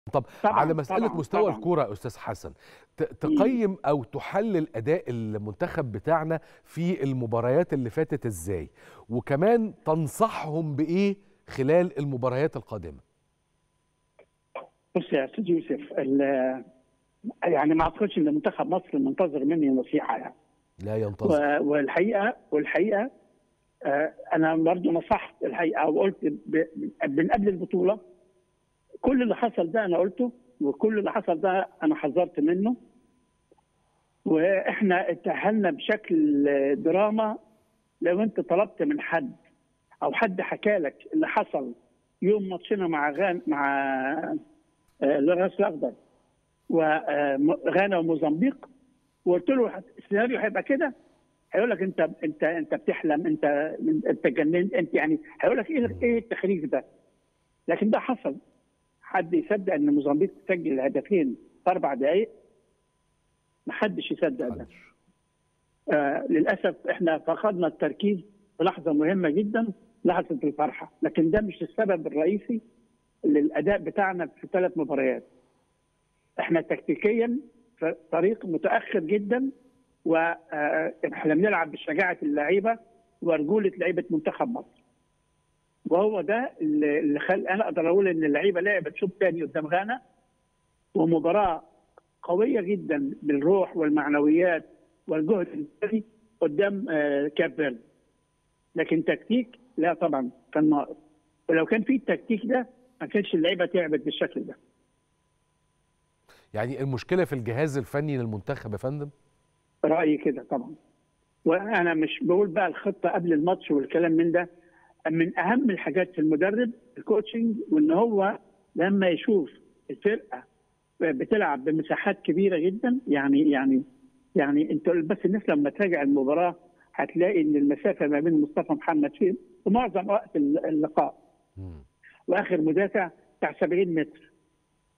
طب طبعاً، على مسألة طبعاً، مستوى طبعاً. الكرة يا أستاذ حسن ت- تقيم أو تحلل أداء المنتخب بتاعنا في المباريات اللي فاتت إزاي وكمان تنصحهم بإيه خلال المباريات القادمة بص يا استاذ يوسف ال- يعني ما اعتقدش ان منتخب مصر منتظر مني نصيحه يعني لا ينتظر و- والحقيقه والحقيقه آه، انا برضه نصحت الحقيقه وقلت ب- من قبل البطوله كل اللي حصل ده انا قلته وكل اللي حصل ده انا حذرت منه واحنا اتأهلنا بشكل دراما لو انت طلبت من حد او حد حكى لك اللي حصل يوم ماتشنا مع غان مع آه، الراس الاخضر وغانا وموزمبيق وقلت له السيناريو هيبقى كده هيقول لك انت انت انت بتحلم انت انت جننت انت يعني هيقول لك ايه ايه التخريج ده لكن ده حصل حد يصدق ان موزمبيق تسجل هدفين في اربع دقائق ما حدش يصدق ده آه للاسف احنا فقدنا التركيز في لحظه مهمه جدا لحظه الفرحه لكن ده مش السبب الرئيسي للاداء بتاعنا في ثلاث مباريات احنا تكتيكيا في طريق متاخر جدا واحنا بنلعب بشجاعه اللعيبه ورجوله لعيبه منتخب مصر وهو ده اللي اللي خل انا اقدر اقول ان اللعيبه لعبت شوط ثاني قدام غانا ومباراه قويه جدا بالروح والمعنويات والجهد الفردي قدام آه، كاب فيردي لكن تكتيك لا طبعا كان ناقص ولو كان في التكتيك ده ما كانش اللعيبه تعبت بالشكل ده يعني المشكلة في الجهاز الفني للمنتخب يا فندم رايي كده طبعا وانا مش بقول بقى الخطه قبل الماتش والكلام من ده من اهم الحاجات في المدرب الكوتشنج وان هو لما يشوف الفرقه بتلعب بمساحات كبيره جدا يعني يعني يعني انت بس الناس لما تراجع المباراه هتلاقي ان المسافه ما بين مصطفى محمد في في معظم وقت اللقاء مم. واخر مدافع بتاع 70 متر